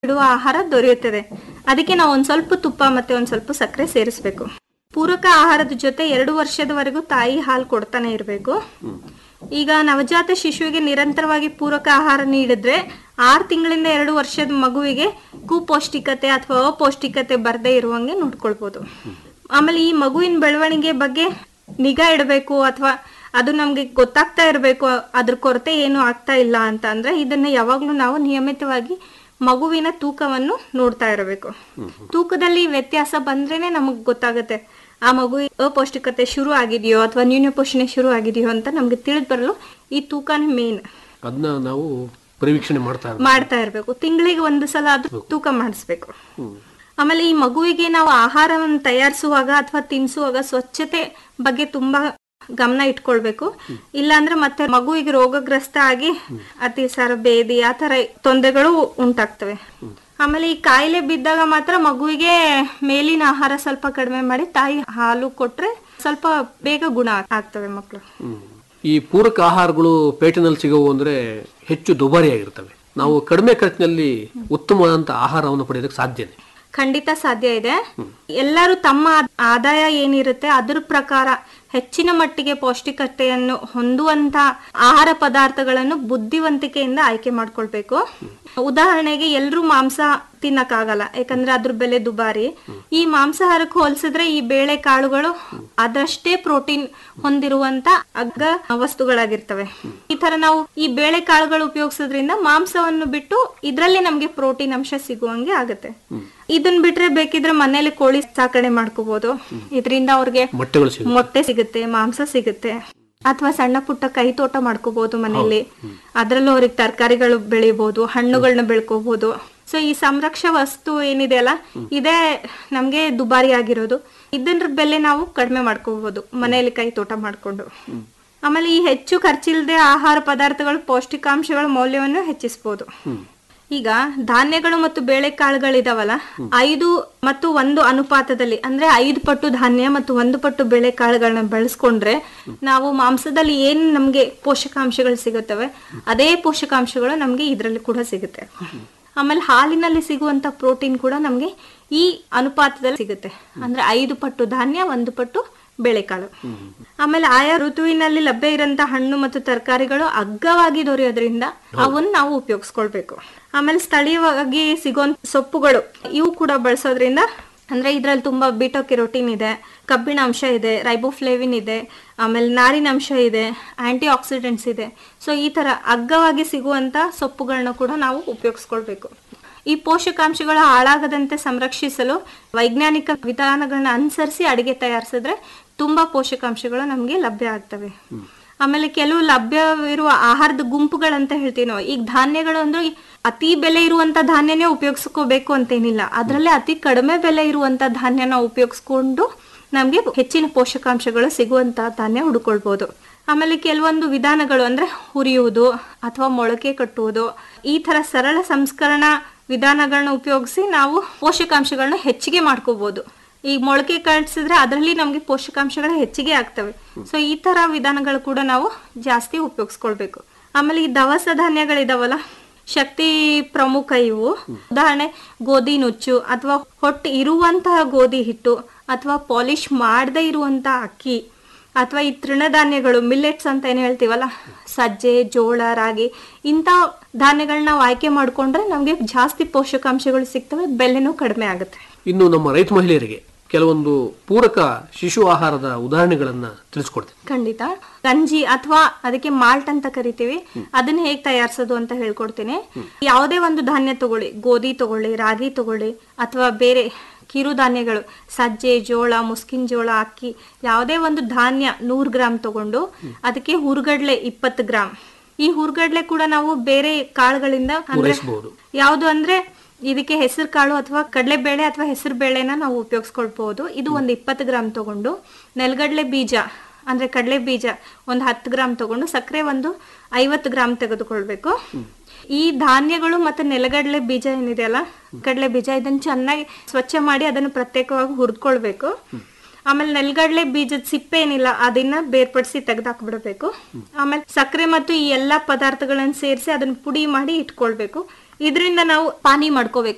ಇಡುವ ಆಹಾರ ದೊರೆಯುತ್ತದೆ ಅದಕ್ಕೆ ನಾವು ಒಂದ್ ಸ್ವಲ್ಪ ತುಪ್ಪ ಮತ್ತೆ ಒಂದ್ ಸ್ವಲ್ಪ ಸಕ್ಕರೆ ಸೇರಿಸ್ಬೇಕು ಪೂರಕ ಆಹಾರದ ಜೊತೆ ಎರಡು ವರ್ಷದವರೆಗೂ ತಾಯಿ ಹಾಲು ಕೊಡ್ತಾನೆ ಇರಬೇಕು ಈಗ ನವಜಾತ ಶಿಶುವಿಗೆ ನಿರಂತರವಾಗಿ ಪೂರಕ ಆಹಾರ ನೀಡಿದ್ರೆ ಆರು ತಿಂಗಳಿಂದ ಎರಡು ವರ್ಷದ ಮಗುವಿಗೆ ಕುಪೌಷ್ಟಿಕತೆ ಅಥವಾ ಅಪೌಷ್ಟಿಕತೆ ಬರದೇ ಇರುವಂಗೆ ನೋಡ್ಕೊಳ್ಬೋದು ಆಮೇಲೆ ಈ ಮಗುವಿನ ಬೆಳವಣಿಗೆ ಬಗ್ಗೆ ನಿಗಾ ಇಡಬೇಕು ಅಥವಾ ಅದು ನಮ್ಗೆ ಗೊತ್ತಾಗ್ತಾ ಇರಬೇಕು ಅದ್ರ ಕೊರತೆ ಏನು ಆಗ್ತಾ ಇಲ್ಲ ಅಂತ ಅಂದ್ರೆ ಇದನ್ನ ಯಾವಾಗ್ಲೂ ನಾವು ನಿಯಮಿತವಾಗಿ ಮಗುವಿನ ತೂಕವನ್ನು ನೋಡ್ತಾ ಇರಬೇಕು ತೂಕದಲ್ಲಿ ವ್ಯತ್ಯಾಸ ಬಂದ್ರೇನೆ ನಮಗ್ ಗೊತ್ತಾಗುತ್ತೆ ಆ ಮಗು ಅಪೌಷ್ಟಿಕತೆ ಶುರು ಆಗಿದೆಯೋ ಅಥವಾ ನ್ಯೂನಪೋಷಣೆ ಶುರು ಆಗಿದೆಯೋ ಅಂತ ನಮ್ಗೆ ತಿಳಿದು ಬರಲು ಈ ತೂಕನೇ ಮೇನ್ ಅದನ್ನ ನಾವು ಪರಿವೀಕ್ಷಣೆ ಮಾಡ್ತಾ ಇರ್ಬೇಕು. ಮಾಡ್ತಾ ಇರಬೇಕು ತಿಂಗಳಿಗೆ ಒಂದು ಸಲ ಅದು ತೂಕ ಮಾಡಿಸ್ಬೇಕು ಆಮೇಲೆ ಈ ಮಗುವಿಗೆ ನಾವು ಆಹಾರವನ್ನು ತಯಾರಿಸುವಾಗ ಅಥವಾ ತಿನ್ನಿಸುವಾಗ ಸ್ವಚ್ಛತೆ ಬಗ್ಗೆ ತುಂಬಾ ಗಮನ ಇಟ್ಕೊಳ್ಬೇಕು ಇಲ್ಲಾಂದ್ರೆ ಮತ್ತೆ ಮಗುವಿಗೆ ರೋಗಗ್ರಸ್ತ ಆಗಿ ಅತಿಸಾರ ಬೇದಿ ಆ ತರ ತೊಂದರೆಗಳು ಉಂಟಾಗ್ತವೆ ಆಮೇಲೆ ಈ ಕಾಯಿಲೆ ಬಿದ್ದಾಗ ಮಾತ್ರ ಮಗುವಿಗೆ ಮೇಲಿನ ಆಹಾರ ಸ್ವಲ್ಪ ಕಡಿಮೆ ಮಾಡಿ ತಾಯಿ ಹಾಲು ಕೊಟ್ರೆ ಸ್ವಲ್ಪ ಬೇಗ ಗುಣ ಆಗ್ತವೆ ಮಕ್ಕಳು ಹ್ಮ್. ಈ ಪೂರಕ ಆಹಾರಗಳು ಪೇಟೆನಲ್ಲಿ ಸಿಗವು ಅಂದ್ರೆ ಹೆಚ್ಚು ದುಬಾರಿಯಾಗಿರ್ತವೆ ನಾವು ಕಡಿಮೆ ಖರ್ಚಿನಲ್ಲಿ ಉತ್ತಮವಾದಂತ ಆಹಾರವನ್ನು ಪಡೆಯೋದಕ್ಕೆ ಸಾಧ್ಯನೇ ಖಂಡಿತ ಸಾಧ್ಯ ಇದೆ ಎಲ್ಲರೂ ತಮ್ಮ ಆದಾಯ ಏನಿರುತ್ತೆ ಅದ್ರ ಪ್ರಕಾರ ಹೆಚ್ಚಿನ ಮಟ್ಟಿಗೆ ಪೌಷ್ಟಿಕತೆಯನ್ನು ಹೊಂದುವಂತ ಆಹಾರ ಪದಾರ್ಥಗಳನ್ನು ಬುದ್ಧಿವಂತಿಕೆಯಿಂದ ಆಯ್ಕೆ ಮಾಡ್ಕೊಳ್ಬೇಕು ಉದಾಹರಣೆಗೆ ಎಲ್ರೂ ಮಾಂಸ ತಿನ್ನಕ್ಕಾಗಲ್ಲ ಯಾಕಂದ್ರೆ ಅದ್ರ ಬೆಲೆ ದುಬಾರಿ ಈ ಮಾಂಸಾಹಾರಕ್ಕೆ ಹೋಲಿಸಿದ್ರೆ ಈ ಬೇಳೆ ಕಾಳುಗಳು ಅದಷ್ಟೇ ಪ್ರೋಟೀನ್ ಹೊಂದಿರುವಂತ ಅಗ್ಗ ವಸ್ತುಗಳಾಗಿರ್ತವೆ ಈ ತರ ನಾವು ಈ ಬೇಳೆ ಕಾಳುಗಳು ಉಪಯೋಗಿಸೋದ್ರಿಂದ ಮಾಂಸವನ್ನು ಬಿಟ್ಟು ಇದ್ರಲ್ಲಿ ನಮ್ಗೆ ಪ್ರೋಟೀನ್ ಅಂಶ ಸಿಗುವಂಗೆ ಆಗುತ್ತೆ ಇದನ್ ಬಿಟ್ರೆ ಬೇಕಿದ್ರೆ ಮನೇಲಿ ಕೋಳಿ ಸಾಕಣೆ ಮಾಡ್ಕೋಬಹುದು ಇದರಿಂದ ಅವ್ರಿಗೆ ಮೊಟ್ಟೆಗಳು ಸಿಗುತ್ತೆ ಮೊಟ್ಟೆ ಸಿಗುತ್ತೆ ಮಾಂಸ ಸಿಗುತ್ತೆ ಅಥವಾ ಸಣ್ಣ ಪುಟ್ಟ ಕೈ ತೋಟ ಮಾಡ್ಕೋಬಹುದು ಮನೆಯಲ್ಲಿ ಅದ್ರಲ್ಲೂ ಅವ್ರಿಗೆ ತರಕಾರಿಗಳು ಬೆಳಿಬಹುದು ಹಣ್ಣುಗಳನ್ನ ಬೆಳ್ಕೋಬಹುದು ಸೊ ಈ ಸಂರಕ್ಷ ವಸ್ತು ಏನಿದೆ ಅಲ್ಲ ಇದೇ ನಮ್ಗೆ ದುಬಾರಿ ಆಗಿರೋದು ಇದನ್ನ ಬೆಲೆ ನಾವು ಕಡಿಮೆ ಮಾಡ್ಕೋಬಹುದು ಮನೆಯಲ್ಲಿ ಕೈ ತೋಟ ಮಾಡ್ಕೊಂಡು ಆಮೇಲೆ ಈ ಹೆಚ್ಚು ಖರ್ಚಿಲ್ಲದೆ ಆಹಾರ ಪದಾರ್ಥಗಳು ಪೌಷ್ಟಿಕಾಂಶಗಳ ಮೌಲ್ಯವನ್ನು ಹೆಚ್ಚಿಸಬಹುದು ಈಗ ಧಾನ್ಯಗಳು ಮತ್ತು ಬೇಳೆಕಾಳುಗಳಿದಾವಲ್ಲ ಐದು ಮತ್ತು ಒಂದು ಅನುಪಾತದಲ್ಲಿ ಅಂದ್ರೆ ಐದು ಪಟ್ಟು ಧಾನ್ಯ ಮತ್ತು ಒಂದು ಪಟ್ಟು ಬೇಳೆಕಾಳುಗಳನ್ನ ಬಳಸ್ಕೊಂಡ್ರೆ ನಾವು ಮಾಂಸದಲ್ಲಿ ಏನ್ ನಮ್ಗೆ ಪೋಷಕಾಂಶಗಳು ಸಿಗುತ್ತವೆ ಅದೇ ಪೋಷಕಾಂಶಗಳು ನಮ್ಗೆ ಇದರಲ್ಲಿ ಕೂಡ ಸಿಗುತ್ತೆ ಆಮೇಲೆ ಹಾಲಿನಲ್ಲಿ ಸಿಗುವಂತ ಪ್ರೋಟೀನ್ ಕೂಡ ನಮ್ಗೆ ಈ ಅನುಪಾತದಲ್ಲಿ ಸಿಗುತ್ತೆ ಅಂದ್ರೆ ಐದು ಪಟ್ಟು ಧಾನ್ಯ ಒಂದು ಪಟ್ಟು ಬೇಳೆಕಾಳು ಆಮೇಲೆ ಆಯಾ ಋತುವಿನಲ್ಲಿ ಲಭ್ಯ ಇರೋಂತ ಹಣ್ಣು ಮತ್ತು ತರಕಾರಿಗಳು ಅಗ್ಗವಾಗಿ ದೊರೆಯೋದ್ರಿಂದ ಅವನ್ನ ನಾವು ಉಪಯೋಗಿಸ್ಕೊಳ್ಬೇಕು ಆಮೇಲೆ ಸ್ಥಳೀಯವಾಗಿ ಸಿಗೋ ಸೊಪ್ಪುಗಳು ಇವು ಕೂಡ ಬಳಸೋದ್ರಿಂದ ಅಂದ್ರೆ ಇದ್ರಲ್ಲಿ ತುಂಬಾ ಬೀಟೋ ಕೆರೋಟಿನ್ ಇದೆ ಕಬ್ಬಿಣ ಅಂಶ ಇದೆ ರೈಬೋಫ್ಲೇವಿನ್ ಇದೆ ಆಮೇಲೆ ನಾರಿನ ಅಂಶ ಇದೆ ಆಂಟಿ ಆಕ್ಸಿಡೆಂಟ್ಸ್ ಇದೆ ಸೊ ಈ ತರ ಅಗ್ಗವಾಗಿ ಸಿಗುವಂತ ಸೊಪ್ಪುಗಳನ್ನ ಕೂಡ ನಾವು ಉಪಯೋಗಿಸ್ಕೊಳ್ಬೇಕು ಈ ಪೋಷಕಾಂಶಗಳು ಹಾಳಾಗದಂತೆ ಸಂರಕ್ಷಿಸಲು ವೈಜ್ಞಾನಿಕ ವಿಧಾನಗಳನ್ನ ಅನುಸರಿಸಿ ಅಡಿಗೆ ತಯಾರಿಸಿದ್ರೆ ತುಂಬಾ ಪೋಷಕಾಂಶಗಳು ನಮಗೆ ಲಭ್ಯ ಆಗ್ತವೆ ಆಮೇಲೆ ಕೆಲವು ಲಭ್ಯವಿರುವ ಆಹಾರದ ಗುಂಪುಗಳಂತ ಹೇಳ್ತೀವಿ ನಾವು ಈಗ ಧಾನ್ಯಗಳು ಅಂದ್ರೆ ಅತಿ ಬೆಲೆ ಇರುವಂತ ಧಾನ್ಯನೇ ಉಪಯೋಗಿಸ್ಕೋಬೇಕು ಅಂತೇನಿಲ್ಲ ಅದ್ರಲ್ಲೇ ಅತಿ ಕಡಿಮೆ ಬೆಲೆ ಇರುವಂತ ಧಾನ್ಯನ ಉಪಯೋಗಿಸ್ಕೊಂಡು ನಮ್ಗೆ ಹೆಚ್ಚಿನ ಪೋಷಕಾಂಶಗಳು ಸಿಗುವಂತ ಧಾನ್ಯ ಹುಡ್ಕೊಳ್ಬಹುದು ಆಮೇಲೆ ಕೆಲವೊಂದು ವಿಧಾನಗಳು ಅಂದ್ರೆ ಹುರಿಯುವುದು ಅಥವಾ ಮೊಳಕೆ ಕಟ್ಟುವುದು ಈ ತರ ಸರಳ ಸಂಸ್ಕರಣಾ ವಿಧಾನಗಳನ್ನ ಉಪಯೋಗಿಸಿ ನಾವು ಪೋಷಕಾಂಶಗಳನ್ನ ಹೆಚ್ಚಿಗೆ ಮಾಡ್ಕೋಬಹುದು ಈಗ ಮೊಳಕೆ ಕಳಿಸಿದ್ರೆ ಅದರಲ್ಲಿ ನಮ್ಗೆ ಪೋಷಕಾಂಶಗಳು ಹೆಚ್ಚಿಗೆ ಆಗ್ತವೆ ಸೊ ಈ ತರ ವಿಧಾನಗಳು ಕೂಡ ನಾವು ಜಾಸ್ತಿ ಉಪಯೋಗಿಸ್ಕೊಳ್ಬೇಕು ಆಮೇಲೆ ಈ ದವಸ ಧಾನ್ಯಗಳಿದಾವಲ್ಲ ಶಕ್ತಿ ಪ್ರಮುಖ ಇವು ಉದಾಹರಣೆ ಗೋಧಿ ನುಚ್ಚು ಅಥವಾ ಹೊಟ್ಟೆ ಇರುವಂತಹ ಗೋಧಿ ಹಿಟ್ಟು ಅಥವಾ ಪಾಲಿಶ್ ಮಾಡದೇ ಇರುವಂತಹ ಅಕ್ಕಿ ಅಥವಾ ಈ ತೃಣಧಾನ್ಯಗಳು ಮಿಲ್ಲೆಟ್ಸ್ ಅಂತ ಏನ್ ಹೇಳ್ತೀವಲ್ಲ ಸಜ್ಜೆ ಜೋಳ ರಾಗಿ ಇಂಥ ಧಾನ್ಯಗಳನ್ನ ನಾವು ಆಯ್ಕೆ ಮಾಡ್ಕೊಂಡ್ರೆ ನಮ್ಗೆ ಜಾಸ್ತಿ ಪೋಷಕಾಂಶಗಳು ಸಿಗ್ತವೆ ಬೆಲೆನೂ ಕಡಿಮೆ ಆಗುತ್ತೆ ಇನ್ನು ನಮ್ಮ ರೈತ ಮಹಿಳೆಯರಿಗೆ ಕೆಲವೊಂದು ಪೂರಕ ಶಿಶು ಆಹಾರದ ಉದಾಹರಣೆಗಳನ್ನ ತಿಳಿಸ್ಕೊಡ್ತೀನಿ ಖಂಡಿತ ಗಂಜಿ ಅಥವಾ ಅದಕ್ಕೆ ಮಾಲ್ಟ್ ಅಂತ ಕರಿತೀವಿ ಅದನ್ನ ಹೇಗ್ ತಯಾರಿಸೋದು ಅಂತ ಹೇಳ್ಕೊಡ್ತೀನಿ ಯಾವುದೇ ಒಂದು ಧಾನ್ಯ ತಗೊಳ್ಳಿ ಗೋಧಿ ತಗೊಳ್ಳಿ ರಾಗಿ ತಗೊಳ್ಳಿ ಅಥವಾ ಬೇರೆ ಕಿರುಧಾನ್ಯಗಳು ಸಜ್ಜೆ ಜೋಳ ಮುಸ್ಕಿನ ಜೋಳ ಅಕ್ಕಿ ಯಾವುದೇ ಒಂದು ಧಾನ್ಯ ನೂರ್ ಗ್ರಾಮ್ ತಗೊಂಡು ಅದಕ್ಕೆ ಹುರ್ಗಡ್ಲೆ ಇಪ್ಪತ್ತು ಗ್ರಾಮ್ ಈ ಹುರ್ಗಡ್ಲೆ ಕೂಡ ನಾವು ಬೇರೆ ಕಾಳುಗಳಿಂದ ಅಂದ್ರೆ ಪೂರೈಸಬಹುದು ಯಾವುದು ಅಂದ್ರೆ ಇದಕ್ಕೆ ಹೆಸರು ಕಾಳು ಅಥವಾ ಕಡಲೆಬೇಳೆ ಅಥವಾ ಹೆಸರು ಬೇಳೆನ ನಾವು ಉಪಯೋಗಿಸ್ಕೊಳ್ಬಹುದು ಇದು ಒಂದು ಇಪ್ಪತ್ತು ಗ್ರಾಮ್ ತಗೊಂಡು ನೆಲಗಡಲೆ ಬೀಜ ಅಂದ್ರೆ ಕಡಲೆ ಬೀಜ ಒಂದು ಹತ್ತು ಗ್ರಾಮ್ ತಗೊಂಡು ಸಕ್ಕರೆ ಒಂದು ಐವತ್ತು ಗ್ರಾಮ್ ತೆಗೆದುಕೊಳ್ಬೇಕು ಈ ಧಾನ್ಯಗಳು ಮತ್ತೆ ನೆಲಗಡಲೆ ಬೀಜ ಏನಿದೆಯಲ್ಲ ಕಡಲೆ ಬೀಜ ಇದನ್ನ ಚೆನ್ನಾಗಿ ಸ್ವಚ್ಛ ಮಾಡಿ ಅದನ್ನು ಪ್ರತ್ಯೇಕವಾಗಿ ಹುರಿದ್ಕೊಳ್ಬೇಕು ಆಮೇಲೆ ನೆಲಗಡಲೆ ಬೀಜದ ಸಿಪ್ಪೆ ಏನಿಲ್ಲ ಅದನ್ನ ಬೇರ್ಪಡಿಸಿ ತೆಗೆದಾಕ್ಬಿಡ್ಬೇಕು ಆಮೇಲೆ ಸಕ್ಕರೆ ಮತ್ತು ಈ ಎಲ್ಲಾ ಪದಾರ್ಥಗಳನ್ನ ಸೇರಿಸಿ ಅದನ್ನ ಪುಡಿ ಮಾಡಿ ಇಟ್ಕೊಳ್ಬೇಕು ಇದರಿಂದ ನಾವು ಪಾನಿ ಮಾಡ್ಕೋಬೇಕು